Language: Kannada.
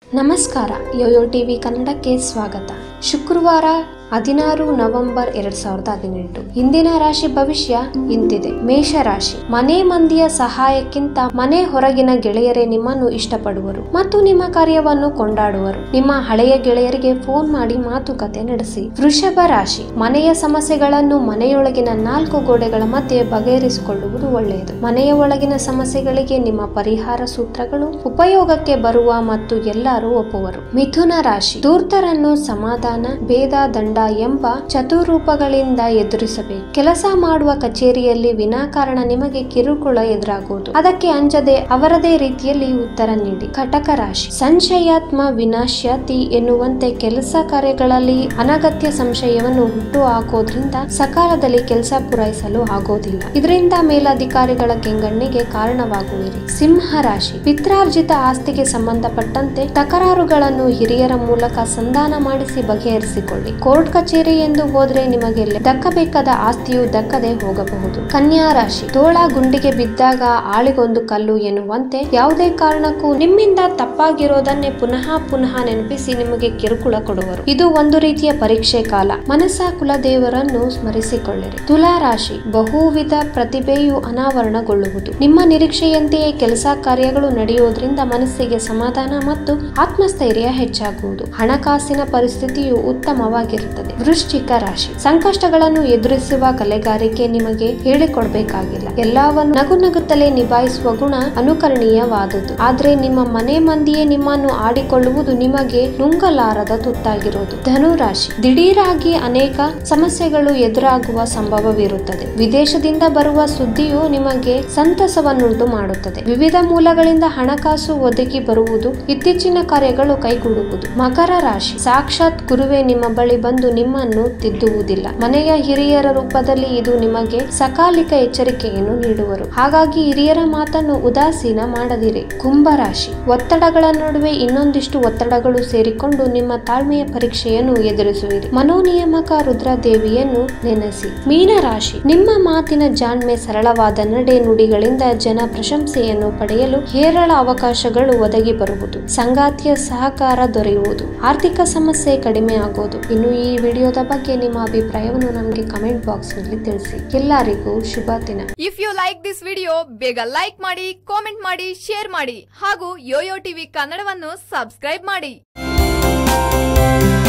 ನಮಸ್ಕಾರ ಯೋಯೋ ಟಿವಿ ಕನ್ನಡಕ್ಕೆ ಸ್ವಾಗತ ಶುಕ್ರವಾರ ಹದಿನಾರು ನವೆಂಬರ್ ಎರಡ್ ಸಾವಿರದ ಹದಿನೆಂಟು ಇಂದಿನ ರಾಶಿ ಭವಿಷ್ಯ ಇಂತಿದೆ ಮೇಷ ರಾಶಿ ಮನೆ ಮಂದಿಯ ಸಹಾಯಕ್ಕಿಂತ ಮನೆ ಹೊರಗಿನ ಗೆಳೆಯರೇ ನಿಮ್ಮನ್ನು ಇಷ್ಟಪಡುವರು ಮತ್ತು ನಿಮ್ಮ ಕಾರ್ಯವನ್ನು ಕೊಂಡಾಡುವರು ನಿಮ್ಮ ಹಳೆಯ ಗೆಳೆಯರಿಗೆ ಫೋನ್ ಮಾಡಿ ಮಾತುಕತೆ ನಡೆಸಿ ವೃಷಭ ರಾಶಿ ಮನೆಯ ಸಮಸ್ಯೆಗಳನ್ನು ಮನೆಯೊಳಗಿನ ನಾಲ್ಕು ಗೋಡೆಗಳ ಮಧ್ಯೆ ಬಗೆಹರಿಸಿಕೊಳ್ಳುವುದು ಒಳ್ಳೆಯದು ಮನೆಯ ಒಳಗಿನ ಸಮಸ್ಯೆಗಳಿಗೆ ನಿಮ್ಮ ಪರಿಹಾರ ಸೂತ್ರಗಳು ಉಪಯೋಗಕ್ಕೆ ಬರುವ ಮತ್ತು ಎಲ್ಲರೂ ಒಪ್ಪುವರು ಮಿಥುನ ರಾಶಿ ಧೂರ್ತರನ್ನು ಸಮಾಧಾನ ಭೇದ ದಂಡ ಎಂಬ ಚತುರೂಪಗಳಿಂದ ಎದುರಿಸಬೇಕು ಕೆಲಸ ಮಾಡುವ ಕಚೇರಿಯಲ್ಲಿ ವಿನಾಕಾರಣ ನಿಮಗೆ ಕಿರುಕುಳ ಎದುರಾಗುವುದು ಅದಕ್ಕೆ ಅಂಜದೆ ಅವರದೇ ರೀತಿಯಲ್ಲಿ ಉತ್ತರ ನೀಡಿ ಕಟಕ ರಾಶಿ ಸಂಶಯಾತ್ಮ ವಿನಾಶ್ಯತಿ ಎನ್ನುವಂತೆ ಕೆಲಸ ಕಾರ್ಯಗಳಲ್ಲಿ ಅನಗತ್ಯ ಸಂಶಯವನ್ನು ಹುಟ್ಟು ಹಾಕೋದ್ರಿಂದ ಸಕಾಲದಲ್ಲಿ ಕೆಲಸ ಪೂರೈಸಲು ಆಗೋದಿಲ್ಲ ಇದರಿಂದ ಮೇಲಧಿಕಾರಿಗಳ ಕೆಂಗಣ್ಣಿಗೆ ಕಾರಣವಾಗುವಿರಿ ಸಿಂಹ ರಾಶಿ ಪಿತ್ರಾರ್ಜಿತ ಆಸ್ತಿಗೆ ಸಂಬಂಧಪಟ್ಟಂತೆ ತಕರಾರುಗಳನ್ನು ಹಿರಿಯರ ಮೂಲಕ ಸಂಧಾನ ಮಾಡಿಸಿ ಬಗೆಹರಿಸಿಕೊಳ್ಳಿ ಕೋರ್ಟ್ ಕಚೇರಿ ಎಂದು ಹೋದ್ರೆ ನಿಮಗೆ ದಕ್ಕಬೇಕಾದ ಆಸ್ತಿಯು ದಕ್ಕದೆ ಹೋಗಬಹುದು ಕನ್ಯಾ ರಾಶಿ ತೋಳ ಗುಂಡಿಗೆ ಬಿದ್ದಾಗ ಆಳಿಗೊಂದು ಕಲ್ಲು ಎನ್ನುವಂತೆ ಯಾವುದೇ ಕಾರಣಕ್ಕೂ ನಿಮ್ಮಿಂದ ತಪ್ಪಾಗಿರೋದನ್ನೇ ಪುನಃ ಪುನಃ ನೆನಪಿಸಿ ನಿಮಗೆ ಕಿರುಕುಳ ಕೊಡುವರು ಇದು ಒಂದು ರೀತಿಯ ಪರೀಕ್ಷೆ ಕಾಲ ಮನಸ್ಸ ಕುಲದೇವರನ್ನು ಸ್ಮರಿಸಿಕೊಳ್ಳಿರಿ ತುಲಾ ರಾಶಿ ಬಹುವಿಧ ಪ್ರತಿಭೆಯು ಅನಾವರಣಗೊಳ್ಳುವುದು ನಿಮ್ಮ ನಿರೀಕ್ಷೆಯಂತೆಯೇ ಕೆಲಸ ಕಾರ್ಯಗಳು ನಡೆಯುವುದರಿಂದ ಮನಸ್ಸಿಗೆ ಸಮಾಧಾನ ಮತ್ತು ಆತ್ಮಸ್ಥೈರ್ಯ ಹೆಚ್ಚಾಗುವುದು ಹಣಕಾಸಿನ ಪರಿಸ್ಥಿತಿಯು ಉತ್ತಮವಾಗಿರುತ್ತದೆ ವೃಶ್ಚಿಕ ರಾಶಿ ಸಂಕಷ್ಟಗಳನ್ನು ಎದುರಿಸುವ ಕಲೆಗಾರಿಕೆ ನಿಮಗೆ ಹೇಳಿಕೊಡ್ಬೇಕಾಗಿಲ್ಲ ಎಲ್ಲವನ್ನು ನಗು ನಗುತ್ತಲೇ ನಿಭಾಯಿಸುವ ಗುಣ ಅನುಕರಣೀಯವಾದುದು ಆದ್ರೆ ನಿಮ್ಮ ಮನೆ ಮಂದಿಯೇ ನಿಮ್ಮನ್ನು ಆಡಿಕೊಳ್ಳುವುದು ನಿಮಗೆ ನುಂಗಲಾರದ ತುತ್ತಾಗಿರೋದು ಧನುರಾಶಿ ದಿಢೀರಾಗಿ ಅನೇಕ ಸಮಸ್ಯೆಗಳು ಎದುರಾಗುವ ಸಂಭವವಿರುತ್ತದೆ ವಿದೇಶದಿಂದ ಬರುವ ಸುದ್ದಿಯು ನಿಮಗೆ ಸಂತಸವನ್ನುಂಟು ಮಾಡುತ್ತದೆ ವಿವಿಧ ಮೂಲಗಳಿಂದ ಹಣಕಾಸು ಒದಗಿ ಬರುವುದು ಇತ್ತೀಚಿನ ಕಾರ್ಯಗಳು ಕೈಗೂಡುವುದು ಮಕರ ರಾಶಿ ಸಾಕ್ಷಾತ್ ಗುರುವೇ ನಿಮ್ಮ ಬಳಿ ಬಂದು ನಿಮ್ಮನ್ನು ತಿದ್ದುವುದಿಲ್ಲ ಮನೆಯ ಹಿರಿಯರ ರೂಪದಲ್ಲಿ ಇದು ನಿಮಗೆ ಸಕಾಲಿಕ ಎಚ್ಚರಿಕೆಯನ್ನು ನೀಡುವರು ಹಾಗಾಗಿ ಹಿರಿಯರ ಮಾತನ್ನು ಉದಾಸೀನ ಮಾಡದಿರಿ ಕುಂಭರಾಶಿ ಒತ್ತಡಗಳ ನಡುವೆ ಇನ್ನೊಂದಿಷ್ಟು ಒತ್ತಡಗಳು ಸೇರಿಕೊಂಡು ನಿಮ್ಮ ತಾಳ್ಮೆಯ ಪರೀಕ್ಷೆಯನ್ನು ಎದುರಿಸುವಿರಿ ಮನೋನಿಯಮಕ ರುದ್ರದೇವಿಯನ್ನು ನೆನೆಸಿ ಮೀನರಾಶಿ ನಿಮ್ಮ ಮಾತಿನ ಜಾಣ್ಮೆ ಸರಳವಾದ ನಡೆ ನುಡಿಗಳಿಂದ ಜನ ಪ್ರಶಂಸೆಯನ್ನು ಪಡೆಯಲು ಹೇರಳ ಅವಕಾಶಗಳು ಒದಗಿ ಬರುವುದು ಸಂಗಾತಿಯ ಸಹಕಾರ ದೊರೆಯುವುದು ಆರ್ಥಿಕ ಸಮಸ್ಯೆ ಕಡಿಮೆ ಆಗೋದು ಇನ್ನು ಈ ವಿಡಿಯೋದ ಬಗ್ಗೆ ನಿಮ್ಮ ಅಭಿಪ್ರಾಯವನ್ನು ನಮಗೆ ಕಮೆಂಟ್ ಬಾಕ್ಸ್ ನಲ್ಲಿ ತಿಳಿಸಿ ಎಲ್ಲರಿಗೂ ಶುಭ ದಿನ if you like this video ಬೇಗ ಲೈಕ್ ಮಾಡಿ ಕಾಮೆಂಟ್ ಮಾಡಿ ಶೇರ್ ಮಾಡಿ ಹಾಗೂ ಯೋಯೋ ಟಿವಿ ಕನ್ನಡವನ್ನು ಸಬ್ಸ್ಕ್ರೈಬ್ ಮಾಡಿ